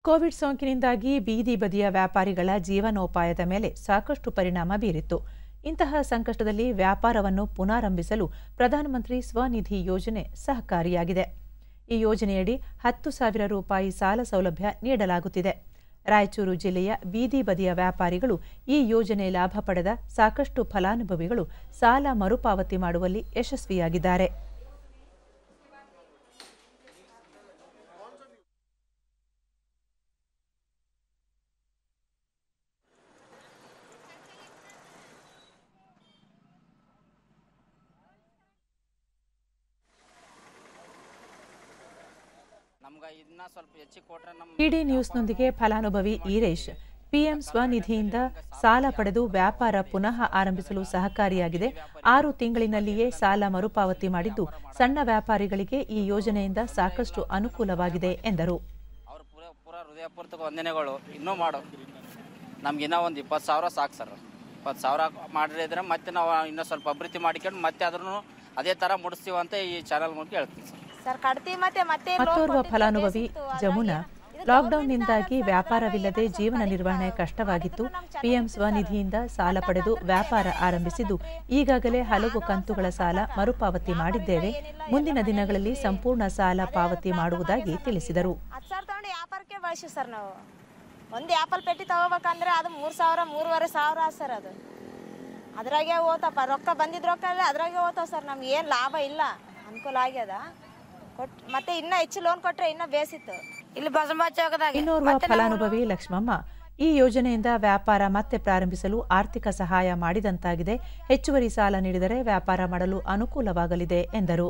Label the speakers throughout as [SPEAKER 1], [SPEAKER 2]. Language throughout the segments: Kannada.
[SPEAKER 1] ಕೋವಿಡ್ ಸೋಂಕಿನಿಂದಾಗಿ ಬೀದಿ ಬದಿಯ ವ್ಯಾಪಾರಿಗಳ ಜೀವನೋಪಾಯದ ಮೇಲೆ ಸಾಕಷ್ಟು ಪರಿಣಾಮ ಬೀರಿತ್ತು ಇಂತಹ ಸಂಕಷ್ಟದಲ್ಲಿ ವ್ಯಾಪಾರವನ್ನು ಪುನಾರಂಭಿಸಲು ಪ್ರಧಾನಮಂತ್ರಿ ಸ್ವನಿಧಿ ಯೋಜನೆ ಸಹಕಾರಿಯಾಗಿದೆ ಈ ಯೋಜನೆಯಡಿ ಹತ್ತು ಸಾವಿರ ರೂಪಾಯಿ ಸಾಲ ಸೌಲಭ್ಯ ನೀಡಲಾಗುತ್ತಿದೆ ರಾಯಚೂರು ಜಿಲ್ಲೆಯ ಬೀದಿ ಬದಿಯ ವ್ಯಾಪಾರಿಗಳು ಈ ಯೋಜನೆ ಲಾಭ ಪಡೆದ ಸಾಕಷ್ಟು ಫಲಾನುಭವಿಗಳು ಸಾಲ ಮರುಪಾವತಿ ಮಾಡುವಲ್ಲಿ ಯಶಸ್ವಿಯಾಗಿದ್ದಾರೆ
[SPEAKER 2] ನಮ್ಗೆ ಇದನ್ನ ಸ್ವಲ್ಪ ಹೆಚ್ಚಿಗೆ ಕೊಟ್ರೆ ನಮ್ಮ
[SPEAKER 1] ಪಿಡಿ ನ್ಯೂಸ್ನೊಂದಿಗೆ ಫಲಾನುಭವಿ ಈರೇಶ್ ಪಿಎಂ ಸ್ವನಿಧಿಯಿಂದ ಸಾಲ ಪಡೆದು ವ್ಯಾಪಾರ ಪುನಃ ಆರಂಭಿಸಲು ಸಹಕಾರಿಯಾಗಿದೆ ಆರು ತಿಂಗಳಿನಲ್ಲಿಯೇ ಸಾಲ ಮರುಪಾವತಿ ಮಾಡಿದ್ದು ಸಣ್ಣ ವ್ಯಾಪಾರಿಗಳಿಗೆ ಈ ಯೋಜನೆಯಿಂದ ಸಾಕಷ್ಟು ಅನುಕೂಲವಾಗಿದೆ ಎಂದರು
[SPEAKER 2] ಅವ್ರು ಪೂರ ಪೂರ ಹೃದಯಪೂರ್ವಕ ವಂದನೆಗಳು ಇನ್ನೂ ಮಾಡು ನಮ್ಗೆ ಇನ್ನೂ ಒಂದು ಇಪ್ಪತ್ತು ಸಾವಿರ ಸಾಕು ಸರ್ ಇಪ್ಪತ್ತು ಸಾವಿರ ಮಾಡಿದ್ರೆ ಮತ್ತೆ ನಾವು ಇನ್ನೂ ಸ್ವಲ್ಪ ಅಭಿವೃದ್ಧಿ ಮಾಡಿಕೊಂಡು ಮತ್ತೆ ಅದ್ರೂ ಅದೇ ಥರ ಮುಡಿಸ್ತೀವಿ ಅಂತ ಈ ಚಾನಲ್ ಮೂಲಕ ಹೇಳ್ತೀನಿ ಸರ್
[SPEAKER 3] ಸರ್ ಕಡ್ತಿ ಮತ್ತೆ ಮತ್ತೆ loan
[SPEAKER 1] ಮತ್ತೋರ್ವ
[SPEAKER 3] ಕೊಟ್ಟಿದ್ದು
[SPEAKER 1] ಫಲಾನುಭವಿ
[SPEAKER 3] ಬೇಸಿತ್ತು. ಹಾಗಾಗಿ
[SPEAKER 1] ಜಮುನಾ
[SPEAKER 3] ಇದು
[SPEAKER 1] ಲಾಕ್ಡೌನ್ನಿಂದಾಗಿ
[SPEAKER 3] government
[SPEAKER 1] ವ್ಯಾಪಾರವಿಲ್ಲದೆ
[SPEAKER 3] ಸರ್ಕಾರ
[SPEAKER 1] ಜೀವನ
[SPEAKER 3] ಸ್ವಲ್ಪ
[SPEAKER 1] ನಿರ್ವಹಣೆ
[SPEAKER 3] ಕಡಿಮೆ
[SPEAKER 1] ಕಷ್ಟವಾಗಿತ್ತು
[SPEAKER 3] ಮಾಡಿದ್ರು ನಮ್ಗೆ
[SPEAKER 1] ಪಿಎಂ
[SPEAKER 3] ಚೆನ್ನಾಗಿ
[SPEAKER 1] ಸ್ವನಿಧಿಯಿಂದ ಸಾಲ ಪಡೆದು ವ್ಯಾಪಾರ ಆರಂಭಿಸಿದ್ದು ಈಗಾಗಲೇ ಹಲವು ಕಂತುಗಳ ಸಾಲ ಮರುಪಾವತಿ ಮಾಡಿದ್ದೇವೆ ಮುಂದಿನ ದಿನಗಳಲ್ಲಿ ಸಂಪೂರ್ಣ ಸಾಲ ಪಾವತಿ ಮಾಡುವುದಾಗಿ ತಿಳಿಸಿದರು
[SPEAKER 3] ಹತ್ತು ಸಾವಿರ ತಗೊಂಡು ವ್ಯಾಪಾರಕ್ಕೆ ಬಳಸಿ ಸರ್ ನಾವು ಒಂದು ಆ್ಯಪಲ್ ಪೆಟ್ಟಿ ತಗೋಬೇಕಂದ್ರೆ ಅದು ಮೂರು ಸಾವಿರ ಮೂರುವರೆ ಸಾವಿರ ಆದ್ ಸರ್ ಅದು ಅದ್ರಾಗೆ ಹೋತಪ್ಪ ರೊಕ್ಕ ಬಂದಿದ್ದ ರೊಕ್ಕ ಎಲ್ಲ ಅದ್ರಾಗೆ ಹೋತಾವ ಸರ್ ನಮ್ಗೆ ಏನು ಲಾಭ ಇಲ್ಲ ಅನುಕೂಲ ಆಗ್ಯದ ಕೊಟ್ ಮತ್ತೆ ಇನ್ನೂ ಹೆಚ್ಚು ಲೋನ್ ಕೊಟ್ರೆ ಇನ್ನೂ ಬೇಸಿತ್ತು
[SPEAKER 4] ಇಲ್ಲಿ ಬಸಮ್ಮ ಚೌಕದಾಗ
[SPEAKER 1] ಇನ್ನೋರ್ವ ಫಲಾನುಭವಿ ಲಕ್ಷ್ಮಮ್ಮ ಈ ಯೋಜನೆಯಿಂದ ವ್ಯಾಪಾರ ಮತ್ತೆ ಪ್ರಾರಂಭಿಸಲು ಆರ್ಥಿಕ ಸಹಾಯ ಮಾಡಿದಂತಾಗಿದೆ ಹೆಚ್ಚುವರಿ ಸಾಲ ನೀಡಿದರೆ ವ್ಯಾಪಾರ ಮಾಡಲು ಅನುಕೂಲವಾಗಲಿದೆ ಎಂದರು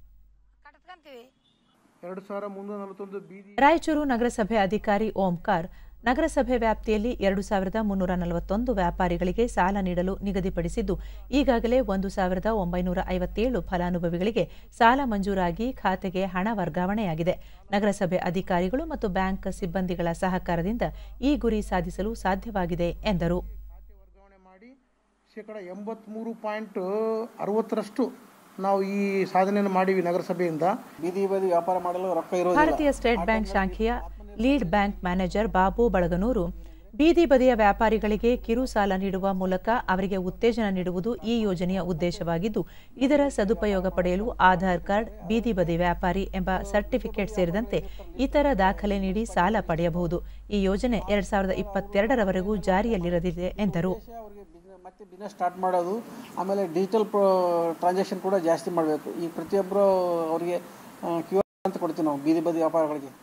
[SPEAKER 4] ಕಟ್ಕೊಂತೀವಿ
[SPEAKER 5] ಎರಡು ಸಾವಿರ ಮುನ್ನೂರ ನಲವತ್ತೊಂದು ಬೀದಿ
[SPEAKER 1] ರಾಯಚೂರು ನಗರಸಭೆ ಅಧಿಕಾರಿ ಓಂಕಾರ್ ನಗರಸಭೆ ವ್ಯಾಪ್ತಿಯಲ್ಲಿ ಎರಡು ಸಾವಿರದ ಮುನ್ನೂರ ನಲವತ್ತೊಂದು ವ್ಯಾಪಾರಿಗಳಿಗೆ ಸಾಲ ನೀಡಲು ನಿಗದಿಪಡಿಸಿದ್ದು ಈಗಾಗಲೇ ಒಂದು ಸಾವಿರದ ಒಂಬೈನೂರ ಐವತ್ತೇಳು ಫಲಾನುಭವಿಗಳಿಗೆ ಸಾಲ ಮಂಜೂರಾಗಿ ಖಾತೆಗೆ ಹಣ ವರ್ಗಾವಣೆಯಾಗಿದೆ ನಗರಸಭೆ ಅಧಿಕಾರಿಗಳು ಮತ್ತು ಬ್ಯಾಂಕ್ ಸಿಬ್ಬಂದಿಗಳ ಸಹಕಾರದಿಂದ ಈ ಗುರಿ ಸಾಧಿಸಲು ಸಾಧ್ಯವಾಗಿದೆ ಎಂದರು
[SPEAKER 5] ಖಾತೆ ವರ್ಗಾವಣೆ ಮಾಡಿ ಶೇಕಡ ಎಂಬತ್ತ್ಮೂರು ಪಾಯಿಂಟ್ ಅರವತ್ತರಷ್ಟು ನಾವು ಈ ಸಾಧನೆಯನ್ನು ಮಾಡಿವಿ ನಗರಸಭೆಯಿಂದ ಬೀದಿ ಬದಿ ವ್ಯಾಪಾರ ಮಾಡಲು ರೊಕ್ಕ ಇರೋದಿಲ್ಲ
[SPEAKER 1] ಭಾರತೀಯ ಸ್ಟೇಟ್ ಬ್ಯಾಂಕ್ ಶಾಖೆಯ lead bank manager Babu Balaganur ಬೀದಿ ಬದಿಯ ವ್ಯಾಪಾರಿಗಳಿಗೆ ಕಿರು ಸಾಲ ನೀಡುವ ಮೂಲಕ ಅವರಿಗೆ ಉತ್ತೇಜನ ನೀಡುವುದು ಈ ಯೋಜನೆಯ ಉದ್ದೇಶವಾಗಿದ್ದು ಇದರ ಸದುಪಯೋಗ ಪಡೆಯಲು ಆಧಾರ್ ಕಾರ್ಡ್ ಬೀದಿ ಬದಿ ವ್ಯಾಪಾರಿ ಎಂಬ ಸರ್ಟಿಫಿಕೇಟ್ ಸೇರಿದಂತೆ ಇತರ ದಾಖಲೆ ನೀಡಿ ಸಾಲ ಪಡೆಯಬಹುದು ಈ ಯೋಜನೆ ಎರಡ್ ಸಾವಿರದ ಇಪ್ಪತ್ತೆರಡರವರೆಗೂ ಜಾರಿಯಲ್ಲಿರಲಿದೆ ಎಂದರು
[SPEAKER 6] ಅವರಿಗೆ ಬಿಸ್ನೆಸ್ ಮತ್ತೆ ಬಿಸ್ನೆಸ್ ಸ್ಟಾರ್ಟ್ ಮಾಡೋದು ಆಮೇಲೆ ಡಿಜಿಟಲ್ ಟ್ರಾನ್ಸಾಕ್ಷನ್ ಕೂಡ ಜಾಸ್ತಿ ಮಾಡಬೇಕು ಈ ಪ್ರತಿಯೊಬ್ಬರು ಅವರಿಗೆ ಕ್ಯೂ ಆರ್ ಅಂತ ಕೊಡ್ತೀವಿ ನಾವು ಬೀದಿ ಬದಿ ವ್ಯಾಪಾರಗಳಿಗೆ